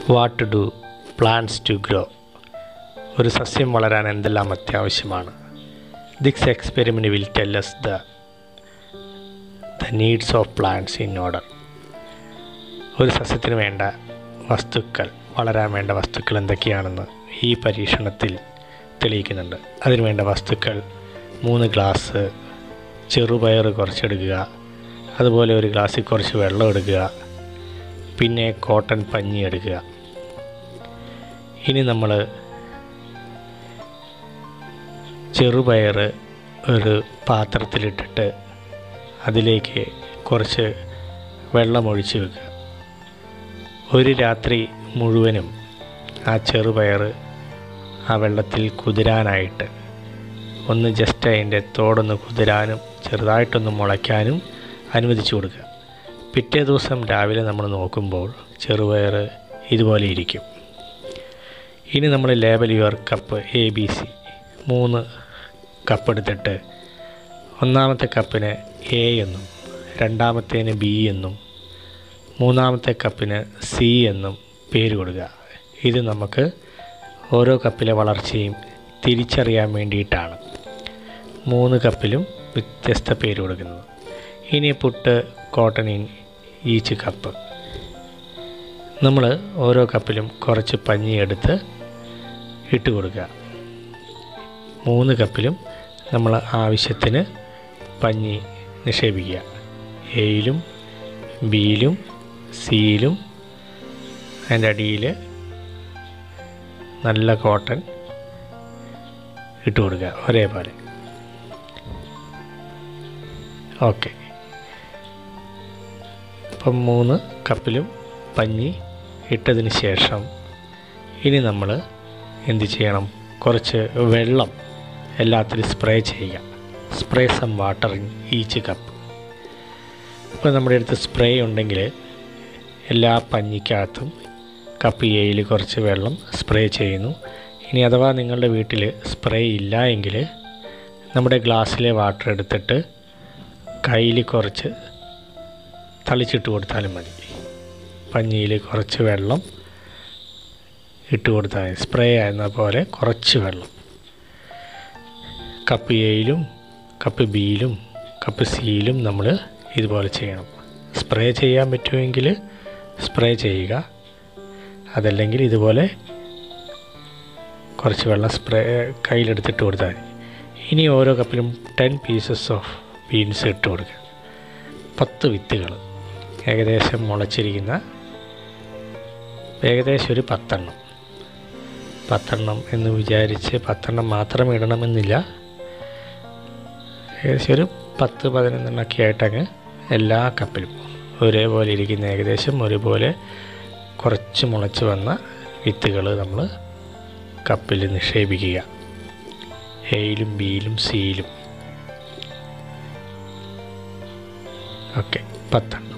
what to do plants to grow ഒരു സസ്യം വളരാൻ എന്തെല്ലാം അത്യാവശ്യമാണ് this experiment will tell us the the needs of plants in order ഒരു സസ്യത്തിന് വേണ്ട വസ്തുക്കൾ വളരാൻ വേണ്ട വസ്തുക്കൾ എന്തൊക്കെയാണെന്ന് ഈ പരീക്ഷണത്തിൽ തെളിയിക്കുന്നുണ്ട് അതിന് വേണ്ട വസ്തുക്കൾ മൂന്ന് ഗ്ലാസ് ചെറുപയർ കുറച്ചെടുക്കുക അതുപോലെ ഒരു ഗ്ലാസ്സിൽ കുറച്ച് വെള്ളം എടുക്കുക പിന്നെ കോട്ടൺ പഞ്ഞി എടുക്കുക ഇനി നമ്മൾ ചെറുപയർ ഒരു പാത്രത്തിലിട്ടിട്ട് അതിലേക്ക് കുറച്ച് വെള്ളം ഒഴിച്ച് വെക്കുക ഒരു രാത്രി മുഴുവനും ആ ചെറുപയർ ആ വെള്ളത്തിൽ കുതിരാനായിട്ട് ഒന്ന് ജസ്റ്റ് അതിൻ്റെ തോടൊന്ന് കുതിരാനും ചെറുതായിട്ടൊന്ന് മുളയ്ക്കാനും അനുവദിച്ചു കൊടുക്കുക പിറ്റേ ദിവസം രാവിലെ നമ്മൾ നോക്കുമ്പോൾ ചെറുപയർ ഇതുപോലെ ഇരിക്കും ഇനി നമ്മൾ label your cup A B C മൂന്ന് കപ്പ് എടുത്തിട്ട് ഒന്നാമത്തെ കപ്പിന് എ എന്നും രണ്ടാമത്തേന് ബി എന്നും മൂന്നാമത്തെ കപ്പിന് സി എന്നും പേര് കൊടുക്കുക ഇത് നമുക്ക് ഓരോ കപ്പിലെ വളർച്ചയും തിരിച്ചറിയാൻ വേണ്ടിയിട്ടാണ് മൂന്ന് കപ്പിലും വ്യത്യസ്ത പേര് കൊടുക്കുന്നത് ഇനി put cotton in each cup നമ്മൾ ഓരോ കപ്പിലും കുറച്ച് പഞ്ഞി എടുത്ത് ഇട്ട് കൊടുക്കുക മൂന്ന് കപ്പിലും നമ്മൾ ആവശ്യത്തിന് പഞ്ഞി നിക്ഷേപിക്കുക എയിലും ബിയിലും സിയിലും അതിൻ്റെ അടിയിൽ നല്ല കോട്ടൺ ഇട്ട് കൊടുക്കുക ഒരേപോലെ ഓക്കെ ഇപ്പം മൂന്ന് കപ്പിലും പഞ്ഞി ഇട്ടതിന് ശേഷം ഇനി നമ്മൾ എന്ത് ചെയ്യണം കുറച്ച് വെള്ളം എല്ലാത്തിലും സ്പ്രേ ചെയ്യുക spray some water in each cup ഇപ്പോൾ നമ്മുടെ അടുത്ത് സ്പ്രേ ഉണ്ടെങ്കിൽ എല്ലാ പഞ്ഞിക്കകത്തും കപ്പ് എയിൽ കുറച്ച് വെള്ളം സ്പ്രേ ചെയ്യുന്നു ഇനി അഥവാ നിങ്ങളുടെ വീട്ടിൽ സ്പ്രേ ഇല്ല എങ്കിൽ നമ്മുടെ ഗ്ലാസ്സിലെ വാട്ടർ എടുത്തിട്ട് കയ്യിൽ കുറച്ച് തളിച്ചിട്ട് കൊടുത്താലും മതി പഞ്ഞിയിൽ കുറച്ച് വെള്ളം ഇട്ട് കൊടുത്താൽ മതി സ്പ്രേ ആയിരുന്ന പോലെ കുറച്ച് വെള്ളം കപ്പ് എയിലും കപ്പ് ബിയിലും കപ്പ് സിയിലും നമ്മൾ ഇതുപോലെ ചെയ്യണം സ്പ്രേ ചെയ്യാൻ പറ്റുമെങ്കിൽ സ്പ്രേ ചെയ്യുക അതല്ലെങ്കിൽ ഇതുപോലെ കുറച്ച് വെള്ളം സ്പ്രേ കയ്യിലെടുത്തിട്ട് കൊടുത്താൽ മതി ഇനി ഓരോ കപ്പിലും ടെൻ പീസസ് ഓഫ് ബീൻസ് ഇട്ട് കൊടുക്കുക പത്ത് വിത്തുകൾ ഏകദേശം മുളച്ചിരിക്കുന്ന ഏകദേശം ഒരു പത്തെണ്ണം പത്തെണ്ണം എന്ന് വിചാരിച്ച് പത്തെണ്ണം മാത്രം ഇടണമെന്നില്ല ഏകദേശം ഒരു പത്ത് പതിനൊന്നെണ്ണമൊക്കെ ആയിട്ടങ്ങ് എല്ലാ കപ്പിലും ഒരേപോലെ ഇരിക്കുന്ന ഏകദേശം ഒരുപോലെ കുറച്ച് മുളച്ച് വന്ന വിത്തുകൾ നമ്മൾ കപ്പിൽ നിക്ഷേപിക്കുക എയിലും ബിയിലും സിയിലും ഓക്കെ പത്തെണ്ണം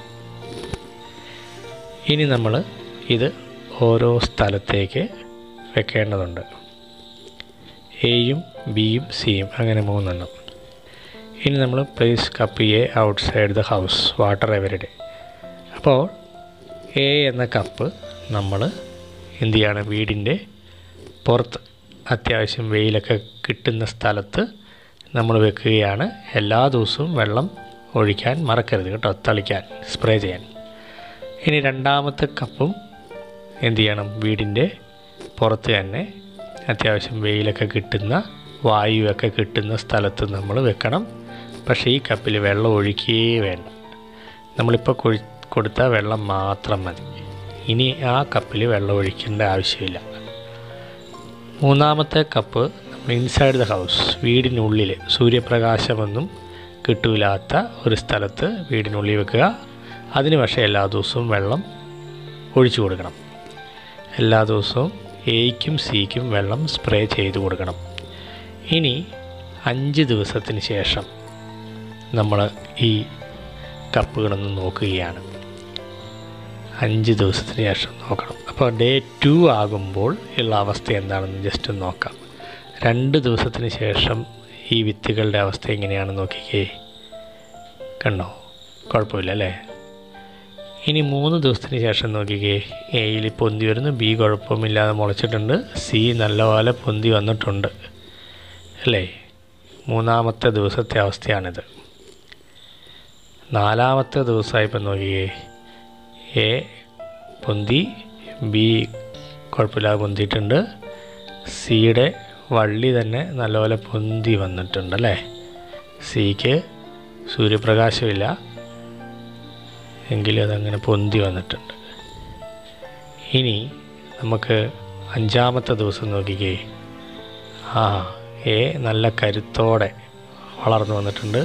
ഇനി നമ്മൾ ഇത് ഓരോ സ്ഥലത്തേക്ക് വെക്കേണ്ടതുണ്ട് എയും ബിയും സിയും അങ്ങനെ മൂന്നെണ്ണം ഇനി നമ്മൾ place cup A outside the house water every day അപ്പോൾ എ എന്ന കപ്പ് നമ്മൾ എന്ത് ചെയ്യാണ് വീടിൻ്റെ പുറത്ത് അത്യാവശ്യം വെയിലൊക്കെ കിട്ടുന്ന സ്ഥലത്ത് നമ്മൾ വെക്കുകയാണ് എല്ലാ ദിവസവും വെള്ളം ഒഴിക്കാൻ മറക്കരുത് കേട്ടോ തളിക്കാൻ സ്പ്രേ ചെയ്യാൻ ഇനി രണ്ടാമത്തെ കപ്പും എന്ത് ചെയ്യണം വീടിൻ്റെ പുറത്ത് തന്നെ അത്യാവശ്യം വെയിലൊക്കെ കിട്ടുന്ന വായുവൊക്കെ കിട്ടുന്ന സ്ഥലത്ത് നമ്മൾ വെക്കണം പക്ഷേ ഈ കപ്പിൽ വെള്ളം ഒഴിക്കുകയേ വേണ്ട നമ്മളിപ്പോൾ കൊഴി കൊടുത്ത വെള്ളം മാത്രം മതി ഇനി ആ കപ്പിൽ വെള്ളം ഒഴിക്കേണ്ട ആവശ്യമില്ല മൂന്നാമത്തെ കപ്പ് നമ്മൾ ഇൻസൈഡ് ദ ഹൗസ് വീടിനുള്ളിൽ സൂര്യപ്രകാശമൊന്നും കിട്ടൂലാത്ത ഒരു സ്ഥലത്ത് വീടിനുള്ളിൽ വെക്കുക അതിന് പക്ഷേ എല്ലാ ദിവസവും വെള്ളം ഒഴിച്ചു കൊടുക്കണം എല്ലാ ദിവസവും എയ്ക്കും സിക്കും വെള്ളം സ്പ്രേ ചെയ്ത് കൊടുക്കണം ഇനി അഞ്ച് ദിവസത്തിന് ശേഷം നമ്മൾ ഈ കപ്പുകളൊന്ന് നോക്കുകയാണ് അഞ്ച് ദിവസത്തിന് ശേഷം നോക്കണം അപ്പോൾ ഡേ ടു ആകുമ്പോൾ ഉള്ള അവസ്ഥ എന്താണെന്ന് ജസ്റ്റ് ഒന്ന് നോക്കാം രണ്ട് ദിവസത്തിന് ശേഷം ഈ വിത്തുകളുടെ അവസ്ഥ എങ്ങനെയാണെന്ന് നോക്കിക്കേ കണ്ടോ കുഴപ്പമില്ല അല്ലേ ഇനി മൂന്ന് ദിവസത്തിന് ശേഷം നോക്കിക്കേ എയിൽ പൊന്തി വരുന്നു ബി കുഴപ്പമില്ലാതെ മുളച്ചിട്ടുണ്ട് സി നല്ലപോലെ പൊന്തി വന്നിട്ടുണ്ട് അല്ലേ മൂന്നാമത്തെ ദിവസത്തെ അവസ്ഥയാണിത് നാലാമത്തെ ദിവസമായപ്പോൾ നോക്കിയേ എ പൊന്തി ബി കുഴപ്പമില്ലാതെ പൊന്തിയിട്ടുണ്ട് സിയുടെ വള്ളി തന്നെ നല്ലപോലെ പൊന്തി വന്നിട്ടുണ്ട് അല്ലേ സിക്ക് സൂര്യപ്രകാശമില്ല എങ്കിലും അതങ്ങനെ പൊന്തി വന്നിട്ടുണ്ട് ഇനി നമുക്ക് അഞ്ചാമത്തെ ദിവസം നോക്കിക്കേ ആ എ നല്ല കരുത്തോടെ വളർന്നു വന്നിട്ടുണ്ട്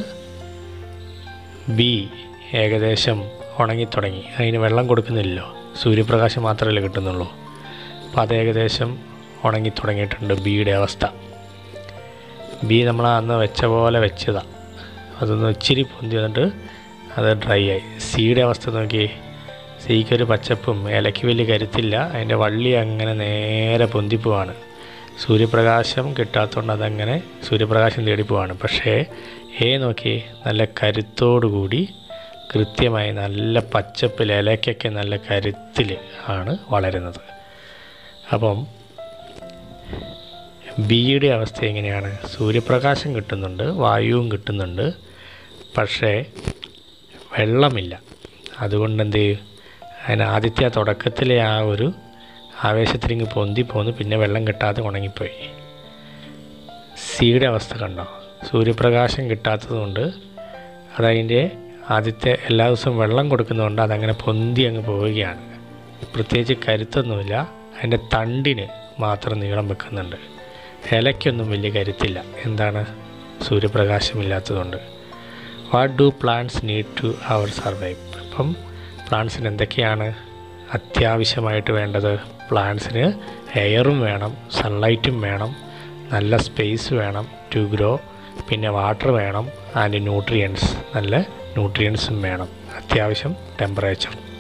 ബി ഏകദേശം ഉണങ്ങിത്തുടങ്ങി അതിന് വെള്ളം കൊടുക്കുന്നില്ലല്ലോ സൂര്യപ്രകാശം മാത്രമല്ലേ കിട്ടുന്നുള്ളൂ അപ്പോൾ അത് ഏകദേശം ഉണങ്ങിത്തുടങ്ങിയിട്ടുണ്ട് ബിയുടെ അവസ്ഥ ബി നമ്മൾ അന്ന് വെച്ച പോലെ വെച്ചതാണ് അതൊന്ന് ഇച്ചിരി പൊന്തി വന്നിട്ട് അത് ഡ്രൈ ആയി സിയുടെ അവസ്ഥ നോക്കി സിക്ക് ഒരു പച്ചപ്പും ഇലയ്ക്ക് വലിയ കരുത്തില്ല അതിൻ്റെ വള്ളി അങ്ങനെ നേരെ പൊന്തിപ്പോവാണ് സൂര്യപ്രകാശം കിട്ടാത്തതുകൊണ്ട് അതങ്ങനെ സൂര്യപ്രകാശം തേടിപ്പോവാണ് പക്ഷേ എ നോക്കി നല്ല കരുത്തോടുകൂടി കൃത്യമായി നല്ല പച്ചപ്പിൽ ഇലയ്ക്കൊക്കെ നല്ല കരുത്തിൽ ആണ് വളരുന്നത് അപ്പം ബിയുടെ അവസ്ഥ എങ്ങനെയാണ് സൂര്യപ്രകാശം കിട്ടുന്നുണ്ട് വായുവും കിട്ടുന്നുണ്ട് പക്ഷേ വെള്ളമില്ല അതുകൊണ്ട് എന്ത് ചെയ്യും അതിന് ആദ്യത്തെ ആ തുടക്കത്തിലെ ആ ഒരു ആവേശത്തിലിങ്ങ് പൊന്തി പോന്ന് പിന്നെ വെള്ളം കിട്ടാതെ ഉണങ്ങിപ്പോയി സിയുടെ അവസ്ഥ കണ്ടോ സൂര്യപ്രകാശം കിട്ടാത്തതുകൊണ്ട് അതതിൻ്റെ ആദ്യത്തെ എല്ലാ ദിവസവും വെള്ളം കൊടുക്കുന്നതുകൊണ്ട് അതങ്ങനെ പൊന്തി അങ്ങ് പോവുകയാണ് പ്രത്യേകിച്ച് കരുത്തൊന്നുമില്ല അതിൻ്റെ തണ്ടിന് മാത്രം നീളം വെക്കുന്നുണ്ട് ഇലയ്ക്കൊന്നും വലിയ കരുത്തില്ല എന്താണ് സൂര്യപ്രകാശമില്ലാത്തതുകൊണ്ട് what do plants need to അവർ സർവൈവ് അപ്പം പ്ലാന്റ്സിന് എന്തൊക്കെയാണ് അത്യാവശ്യമായിട്ട് വേണ്ടത് പ്ലാന്റ്സിന് എയറും വേണം സൺലൈറ്റും വേണം നല്ല സ്പേസ് വേണം ടു ഗ്രോ പിന്നെ വാട്ടർ വേണം ആൻഡ് ന്യൂട്രിയൻസ് നല്ല ന്യൂട്രിയൻസും വേണം അത്യാവശ്യം ടെമ്പറേച്ചർ